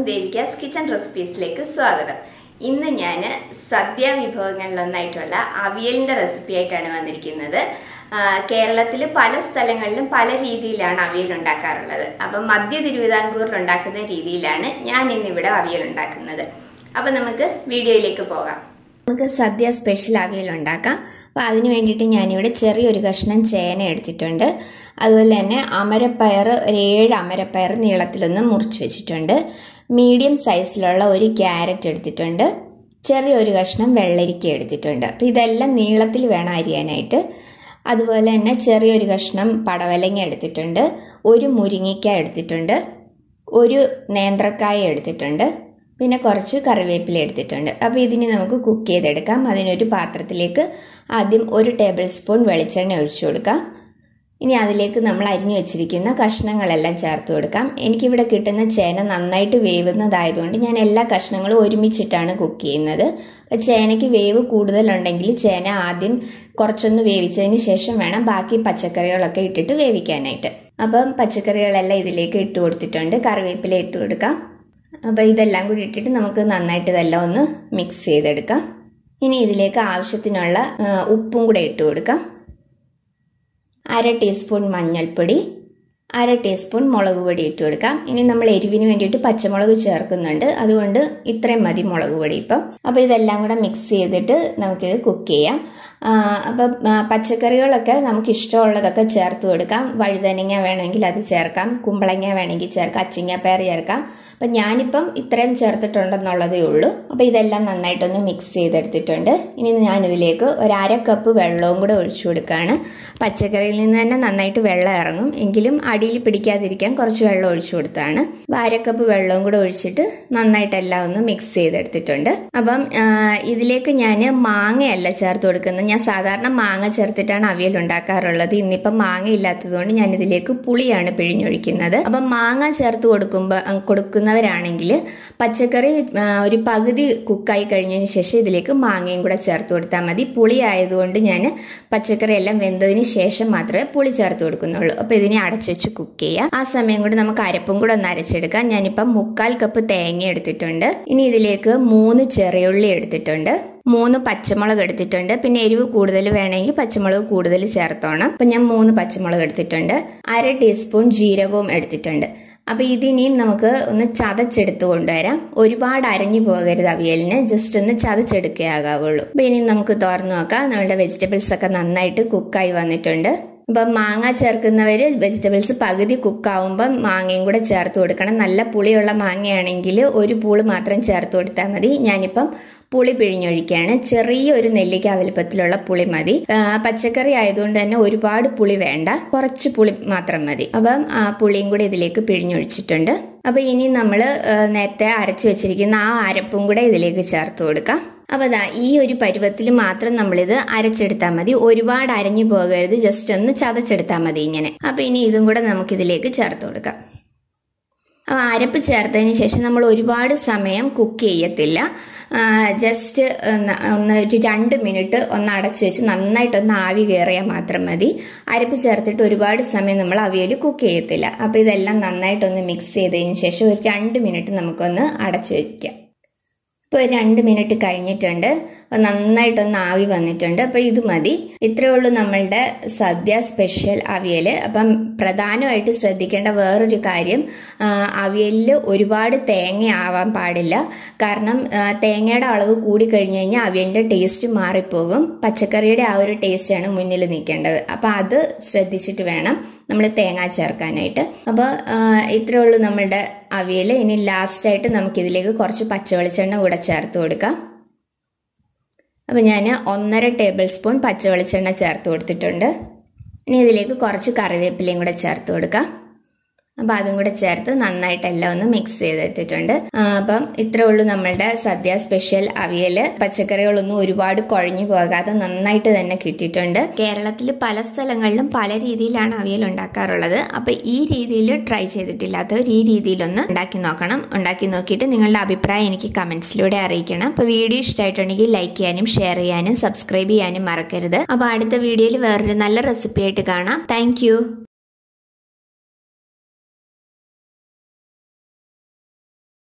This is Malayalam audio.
ദേവികാസ് കിച്ചൺ റെസിപ്പീസിലേക്ക് സ്വാഗതം ഇന്ന് ഞാൻ സദ്യ വിഭവങ്ങളിലൊന്നായിട്ടുള്ള അവിയലിൻ്റെ റെസിപ്പി ആയിട്ടാണ് വന്നിരിക്കുന്നത് കേരളത്തിൽ പല സ്ഥലങ്ങളിലും പല രീതിയിലാണ് അവിയൽ ഉണ്ടാക്കാറുള്ളത് അപ്പം മധ്യ തിരുവിതാംകൂറിൽ ഉണ്ടാക്കുന്ന രീതിയിലാണ് ഞാൻ ഇന്നിവിടെ അവിയൽ ഉണ്ടാക്കുന്നത് അപ്പം നമുക്ക് വീഡിയോയിലേക്ക് പോകാം നമുക്ക് സദ്യ സ്പെഷ്യൽ അവിയൽ ഉണ്ടാക്കാം അപ്പോൾ അതിന് വേണ്ടിയിട്ട് ഞാനിവിടെ ചെറിയൊരു കഷ്ണം ചേന എടുത്തിട്ടുണ്ട് അതുപോലെ തന്നെ അമരപ്പയർ ഒരു ഏഴ് അമരപ്പയർ നീളത്തിലൊന്ന് മുറിച്ച് വെച്ചിട്ടുണ്ട് മീഡിയം സൈസിലുള്ള ഒരു ക്യാരറ്റ് എടുത്തിട്ടുണ്ട് ചെറിയൊരു കഷ്ണം വെള്ളരിക്ക എടുത്തിട്ടുണ്ട് അപ്പോൾ ഇതെല്ലാം നീളത്തിൽ വേണം അരിയാനായിട്ട് അതുപോലെ തന്നെ ചെറിയൊരു കഷ്ണം പടവലങ്ങ എടുത്തിട്ടുണ്ട് ഒരു മുരിങ്ങിക്ക എടുത്തിട്ടുണ്ട് ഒരു നേന്ത്രക്കായ എടുത്തിട്ടുണ്ട് പിന്നെ കുറച്ച് കറിവേപ്പില എടുത്തിട്ടുണ്ട് അപ്പോൾ ഇതിന് നമുക്ക് കുക്ക് ചെയ്തെടുക്കാം അതിനൊരു പാത്രത്തിലേക്ക് ആദ്യം ഒരു ടേബിൾ സ്പൂൺ വെളിച്ചെണ്ണ ഒഴിച്ചു കൊടുക്കാം ഇനി അതിലേക്ക് നമ്മൾ അരിഞ്ഞു വെച്ചിരിക്കുന്ന കഷ്ണങ്ങളെല്ലാം ചേർത്ത് കൊടുക്കാം എനിക്കിവിടെ കിട്ടുന്ന ചേന നന്നായിട്ട് വേവുന്നതായതുകൊണ്ട് ഞാൻ എല്ലാ കഷ്ണങ്ങളും ഒരുമിച്ചിട്ടാണ് കുക്ക് ചെയ്യുന്നത് ചേനയ്ക്ക് വേവ് കൂടുതലുണ്ടെങ്കിൽ ചേന ആദ്യം കുറച്ചൊന്ന് വേവിച്ചതിന് ശേഷം വേണം ബാക്കി പച്ചക്കറികളൊക്കെ ഇട്ടിട്ട് വേവിക്കാനായിട്ട് അപ്പം പച്ചക്കറികളെല്ലാം ഇതിലേക്ക് ഇട്ട് കൊടുത്തിട്ടുണ്ട് കറിവേപ്പില ഇട്ട് കൊടുക്കാം അപ്പോൾ ഇതെല്ലാം കൂടി ഇട്ടിട്ട് നമുക്ക് നന്നായിട്ട് ഇതെല്ലാം ഒന്ന് മിക്സ് ചെയ്തെടുക്കാം ഇനി ഇതിലേക്ക് ആവശ്യത്തിനുള്ള ഉപ്പും കൂടെ ഇട്ട് കൊടുക്കാം അര ടീസ്പൂൺ മഞ്ഞൾപ്പൊടി അര ടീസ്പൂൺ മുളക് പൊടി ഇട്ട് കൊടുക്കാം ഇനി നമ്മൾ എരിവിന് വേണ്ടിയിട്ട് പച്ചമുളക് ചേർക്കുന്നുണ്ട് അതുകൊണ്ട് ഇത്രയും മതി മുളക് പൊടി ഇപ്പം അപ്പോൾ ഇതെല്ലാം കൂടെ മിക്സ് ചെയ്തിട്ട് നമുക്കിത് കുക്ക് ചെയ്യാം അപ്പം പച്ചക്കറികളൊക്കെ നമുക്ക് ഇഷ്ടമുള്ളതൊക്കെ ചേർത്ത് കൊടുക്കാം വഴുതനങ്ങ വേണമെങ്കിൽ അത് ചേർക്കാം കുമ്പളങ്ങ വേണമെങ്കിൽ ചേർക്കാം അച്ചിങ്ങപ്പയർ ചേർക്കാം അപ്പം ഞാനിപ്പം ഇത്രയും ചേർത്തിട്ടുണ്ടെന്നുള്ളതേ ഉള്ളൂ അപ്പോൾ ഇതെല്ലാം നന്നായിട്ടൊന്ന് മിക്സ് ചെയ്തെടുത്തിട്ടുണ്ട് ഇനി ഞാനിതിലേക്ക് ഒരു അര കപ്പ് വെള്ളവും കൂടെ ഒഴിച്ചു കൊടുക്കുകയാണ് പച്ചക്കറിയിൽ നിന്ന് തന്നെ നന്നായിട്ട് വെള്ളം ഇറങ്ങും എങ്കിലും അടിയിൽ പിടിക്കാതിരിക്കാൻ കുറച്ച് വെള്ളം ഒഴിച്ചു കൊടുത്താണ് അപ്പോൾ അര കപ്പ് വെള്ളവും കൂടെ ഒഴിച്ചിട്ട് നന്നായിട്ടെല്ലാം ഒന്ന് മിക്സ് ചെയ്തെടുത്തിട്ടുണ്ട് അപ്പം ഇതിലേക്ക് ഞാൻ മാങ്ങയല്ല ചേർത്ത് കൊടുക്കുന്നത് ഞാൻ സാധാരണ മാങ്ങ ചേർത്തിട്ടാണ് അവിയൽ ഉണ്ടാക്കാറുള്ളത് ഇന്നിപ്പം മാങ്ങ ഇല്ലാത്തതുകൊണ്ട് ഞാൻ ഇതിലേക്ക് പുളിയാണ് പിഴിഞ്ഞൊഴിക്കുന്നത് അപ്പം മാങ്ങ ചേർത്ത് കൊടുക്കുമ്പോൾ കൊടുക്കുന്നവരാണെങ്കിൽ പച്ചക്കറി ഒരു പകുതി കുക്കായി കഴിഞ്ഞതിന് ശേഷം ഇതിലേക്ക് മാങ്ങയും കൂടെ ചേർത്ത് കൊടുത്താൽ മതി പുളി ആയതുകൊണ്ട് ഞാൻ പച്ചക്കറി എല്ലാം വെന്തതിന് ശേഷം മാത്രമേ പുളി ചേർത്ത് കൊടുക്കുന്നുള്ളൂ അപ്പോൾ ഇതിനെ അടച്ചു വെച്ച് കുക്ക് ചെയ്യാം ആ സമയം കൊണ്ട് നമുക്ക് അരപ്പും കൂടെ ഒന്ന് അരച്ചെടുക്കാം ഞാനിപ്പം മുക്കാൽ കപ്പ് തേങ്ങ എടുത്തിട്ടുണ്ട് ഇനി ഇതിലേക്ക് മൂന്ന് ചെറിയുള്ളി എടുത്തിട്ടുണ്ട് മൂന്ന് പച്ചമുളക് എടുത്തിട്ടുണ്ട് പിന്നെ എരിവ് കൂടുതൽ വേണമെങ്കിൽ പച്ചമുളക് കൂടുതൽ ചേർത്തോണം അപ്പം ഞാൻ മൂന്ന് പച്ചമുളക് എടുത്തിട്ടുണ്ട് അര ടീസ്പൂൺ ജീരകവും എടുത്തിട്ടുണ്ട് അപ്പോൾ ഇതിനെയും നമുക്ക് ഒന്ന് ചതച്ചെടുത്ത് കൊണ്ടുവരാം ഒരുപാട് അരഞ്ഞു പോകരുത് അവിയലിന് ജസ്റ്റ് ഒന്ന് ചതച്ചെടുക്കുകയാകാവുള്ളൂ അപ്പോൾ ഇനി നമുക്ക് തുറന്നു നോക്കാം നമ്മുടെ വെജിറ്റബിൾസ് ഒക്കെ നന്നായിട്ട് കുക്കായി വന്നിട്ടുണ്ട് അപ്പം മാങ്ങ ചേർക്കുന്നവർ വെജിറ്റബിൾസ് പകുതി കുക്കാവുമ്പം മാങ്ങയും കൂടെ ചേർത്ത് കൊടുക്കണം നല്ല പുളിയുള്ള മാങ്ങയാണെങ്കിൽ ഒരു പൂള് മാത്രം ചേർത്ത് കൊടുത്താൽ മതി ഞാനിപ്പം പുളി പിഴിഞ്ഞൊഴിക്കുകയാണ് ചെറിയൊരു നെല്ലിക്ക വലുപ്പത്തിലുള്ള പുളി മതി പച്ചക്കറി ആയതുകൊണ്ട് തന്നെ ഒരുപാട് പുളി വേണ്ട കുറച്ച് പുളി മാത്രം മതി അപ്പം ആ പുളിയും കൂടി ഇതിലേക്ക് പിഴിഞ്ഞൊഴിച്ചിട്ടുണ്ട് അപ്പോൾ ഇനി നമ്മൾ നേരത്തെ അരച്ചു വെച്ചിരിക്കുന്ന ആ അരപ്പും കൂടെ ഇതിലേക്ക് ചേർത്ത് കൊടുക്കാം അപ്പോൾ അതാ ഈ ഒരു പരുവത്തിൽ മാത്രം നമ്മളിത് അരച്ചെടുത്താൽ മതി ഒരുപാട് അരഞ്ഞു പോകരുത് ജസ്റ്റ് ഒന്ന് ചതച്ചെടുത്താൽ മതി ഇങ്ങനെ അപ്പോൾ ഇനി ഇതും കൂടെ നമുക്കിതിലേക്ക് ചേർത്ത് കൊടുക്കാം അപ്പോൾ അരപ്പ് ചേർത്തതിന് ശേഷം നമ്മൾ ഒരുപാട് സമയം കുക്ക് ചെയ്യത്തില്ല ജസ്റ്റ് ഒന്ന് ഒരു രണ്ട് മിനിറ്റ് ഒന്ന് അടച്ചു വെച്ച് നന്നായിട്ടൊന്ന് ആവി കയറിയാൽ മാത്രം മതി അരപ്പ് ചേർത്തിട്ട് ഒരുപാട് സമയം നമ്മൾ അവിയൽ കുക്ക് ചെയ്യത്തില്ല അപ്പോൾ ഇതെല്ലാം നന്നായിട്ടൊന്ന് മിക്സ് ചെയ്തതിന് ശേഷം ഒരു രണ്ട് മിനിറ്റ് നമുക്കൊന്ന് അടച്ചു വയ്ക്കാം ഇപ്പോൾ രണ്ട് മിനിറ്റ് കഴിഞ്ഞിട്ടുണ്ട് അപ്പോൾ നന്നായിട്ടൊന്ന് ആവി വന്നിട്ടുണ്ട് അപ്പോൾ ഇത് മതി ഇത്രയേ ഉള്ളൂ നമ്മളുടെ സദ്യ സ്പെഷ്യൽ അവിയൽ അപ്പം പ്രധാനമായിട്ട് ശ്രദ്ധിക്കേണ്ട വേറൊരു കാര്യം അവിയലിൽ ഒരുപാട് തേങ്ങ ആവാൻ പാടില്ല കാരണം തേങ്ങയുടെ അളവ് കൂടി കഴിഞ്ഞ് കഴിഞ്ഞാൽ അവിയലിൻ്റെ ടേസ്റ്റ് മാറിപ്പോകും പച്ചക്കറിയുടെ ആ ഒരു ടേസ്റ്റാണ് മുന്നിൽ നിൽക്കേണ്ടത് അപ്പോൾ അത് ശ്രദ്ധിച്ചിട്ട് വേണം നമ്മൾ തേങ്ങ ചേർക്കാനായിട്ട് അപ്പോൾ ഇത്രയേ ഉള്ളൂ നമ്മളുടെ അവിയൽ ഇനി ലാസ്റ്റായിട്ട് നമുക്കിതിലേക്ക് കുറച്ച് പച്ചവെളിച്ചെണ്ണ കൂടെ ചേർത്ത് കൊടുക്കാം അപ്പോൾ ഞാൻ ഒന്നര ടേബിൾ സ്പൂൺ പച്ചവെളിച്ചെണ്ണ ചേർത്ത് കൊടുത്തിട്ടുണ്ട് ഇനി ഇതിലേക്ക് കുറച്ച് കറിവേപ്പിലയും കൂടെ ചേർത്ത് കൊടുക്കാം അപ്പം അതും കൂടെ ചേർത്ത് നന്നായിട്ട് എല്ലാം ഒന്ന് മിക്സ് ചെയ്തെടുത്തിട്ടുണ്ട് അപ്പം ഇത്രേ ഉള്ളൂ നമ്മളുടെ സദ്യ സ്പെഷ്യൽ അവിയൽ പച്ചക്കറികളൊന്നും ഒരുപാട് കുഴഞ്ഞു പോകാതെ നന്നായിട്ട് തന്നെ കിട്ടിയിട്ടുണ്ട് കേരളത്തിൽ പല സ്ഥലങ്ങളിലും പല രീതിയിലാണ് അവിയൽ ഉണ്ടാക്കാറുള്ളത് അപ്പം ഈ രീതിയിൽ ട്രൈ ചെയ്തിട്ടില്ലാത്തവർ ഈ രീതിയിലൊന്ന് ഉണ്ടാക്കി നോക്കണം ഉണ്ടാക്കി നോക്കിയിട്ട് നിങ്ങളുടെ അഭിപ്രായം എനിക്ക് കമൻസിലൂടെ അറിയിക്കണം അപ്പോൾ വീഡിയോ ഇഷ്ടമായിട്ടുണ്ടെങ്കിൽ ലൈക്ക് ചെയ്യാനും ഷെയർ ചെയ്യാനും സബ്സ്ക്രൈബ് ചെയ്യാനും മറക്കരുത് അപ്പോൾ അടുത്ത വീഡിയോയിൽ വേറൊരു നല്ല റെസിപ്പി ആയിട്ട് കാണാം താങ്ക്